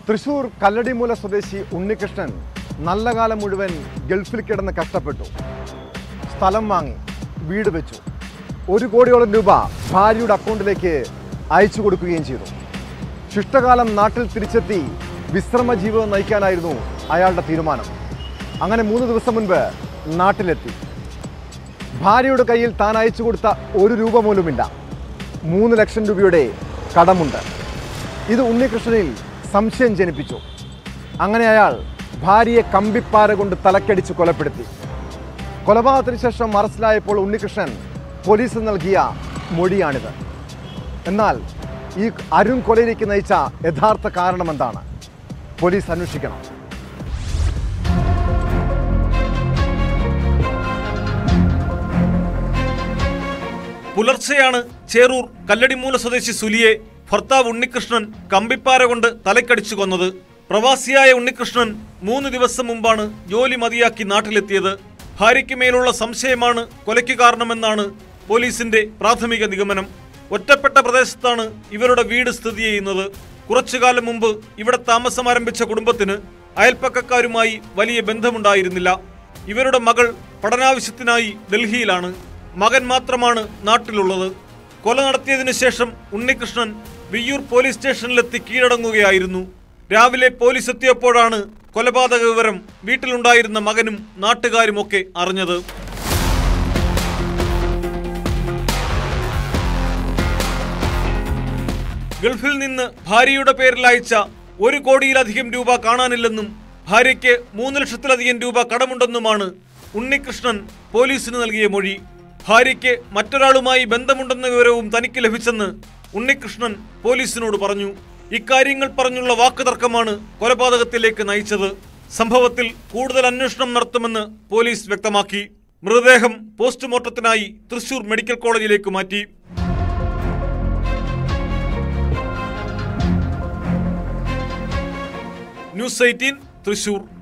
തൃശൂർ കല്ലടിമൂല സ്വദേശി ഉണ്ണികൃഷ്ണൻ നല്ല കാലം മുഴുവൻ ഗൾഫിൽ കിടന്ന് കഷ്ടപ്പെട്ടു സ്ഥലം വാങ്ങി വീട് വെച്ചു ഒരു കോടിയോളം രൂപ ഭാര്യയുടെ അക്കൗണ്ടിലേക്ക് അയച്ചു കൊടുക്കുകയും ചെയ്തു ശിഷ്ടകാലം നാട്ടിൽ തിരിച്ചെത്തി വിശ്രമ ജീവിതം നയിക്കാനായിരുന്നു അയാളുടെ തീരുമാനം അങ്ങനെ മൂന്ന് ദിവസം മുൻപ് നാട്ടിലെത്തി ഭാര്യയുടെ കയ്യിൽ താൻ അയച്ചു കൊടുത്ത ഒരു രൂപ പോലുമില്ല മൂന്ന് ലക്ഷം രൂപയുടെ കടമുണ്ട് ഇത് ഉണ്ണികൃഷ്ണനിൽ സംശയം ജനിപ്പിച്ചു അങ്ങനെ അയാൾ ഭാര്യയെ കമ്പിപ്പാര കൊണ്ട് തലക്കടിച്ച് കൊലപ്പെടുത്തി കൊലപാതകത്തിന് ശേഷം അറസ്റ്റിലായപ്പോൾ ഉണ്ണികൃഷ്ണൻ പോലീസ് നൽകിയ മൊഴിയാണിത് എന്നാൽ ഈ അരുൺ കൊലയിലേക്ക് നയിച്ച യഥാർത്ഥ കാരണം എന്താണ് പോലീസ് അന്വേഷിക്കണം പുലർച്ചെയാണ് ചേറൂർ കല്ലടിമൂല സ്വദേശി സുലിയെ ഭർത്താവ് ഉണ്ണികൃഷ്ണൻ കമ്പിപ്പാര കൊണ്ട് തലക്കടിച്ചു കൊന്നത് പ്രവാസിയായ ഉണ്ണികൃഷ്ണൻ മൂന്ന് ദിവസം മുമ്പാണ് ജോലി മതിയാക്കി നാട്ടിലെത്തിയത് ഭാര്യയ്ക്ക് മേലുള്ള സംശയമാണ് കൊലയ്ക്ക് കാരണമെന്നാണ് പോലീസിന്റെ പ്രാഥമിക നിഗമനം ഒറ്റപ്പെട്ട പ്രദേശത്താണ് ഇവരുടെ വീട് സ്ഥിതി ചെയ്യുന്നത് കുറച്ചുകാലം മുമ്പ് ഇവിടെ താമസം ആരംഭിച്ച കുടുംബത്തിന് അയൽപ്പക്കക്കാരുമായി വലിയ ബന്ധമുണ്ടായിരുന്നില്ല ഇവരുടെ മകൾ പഠനാവശ്യത്തിനായി ഡൽഹിയിലാണ് മകൻ മാത്രമാണ് നാട്ടിലുള്ളത് കൊല നടത്തിയതിനു ശേഷം ഉണ്ണികൃഷ്ണൻ വിയ്യൂർ പോലീസ് സ്റ്റേഷനിലെത്തി കീഴടങ്ങുകയായിരുന്നു രാവിലെ പോലീസ് എത്തിയപ്പോഴാണ് കൊലപാതക വിവരം വീട്ടിലുണ്ടായിരുന്ന മകനും നാട്ടുകാരുമൊക്കെ അറിഞ്ഞത് ഗൾഫിൽ നിന്ന് ഭാര്യയുടെ പേരിൽ അയച്ച ഒരു കോടിയിലധികം രൂപ കാണാനില്ലെന്നും ഭാര്യയ്ക്ക് മൂന്ന് ലക്ഷത്തിലധികം രൂപ കടമുണ്ടെന്നുമാണ് ഉണ്ണികൃഷ്ണൻ പോലീസിന് നൽകിയ മൊഴി ഭാര്യയ്ക്ക് മറ്റൊരാളുമായി ബന്ധമുണ്ടെന്ന വിവരവും തനിക്ക് ലഭിച്ചെന്ന് ഉണ്ണികൃഷ്ണൻ പോലീസിനോട് പറഞ്ഞു ഇക്കാര്യങ്ങൾ പറഞ്ഞുള്ള വാക്കുതർക്കമാണ് കൊലപാതകത്തിലേക്ക് നയിച്ചത് സംഭവത്തിൽ കൂടുതൽ അന്വേഷണം നടത്തുമെന്ന് പോലീസ് വ്യക്തമാക്കി മൃതദേഹം പോസ്റ്റ്മോർട്ടത്തിനായി തൃശൂർ മെഡിക്കൽ കോളേജിലേക്ക് മാറ്റി ന്യൂസ് എയ്റ്റീൻ തൃശൂർ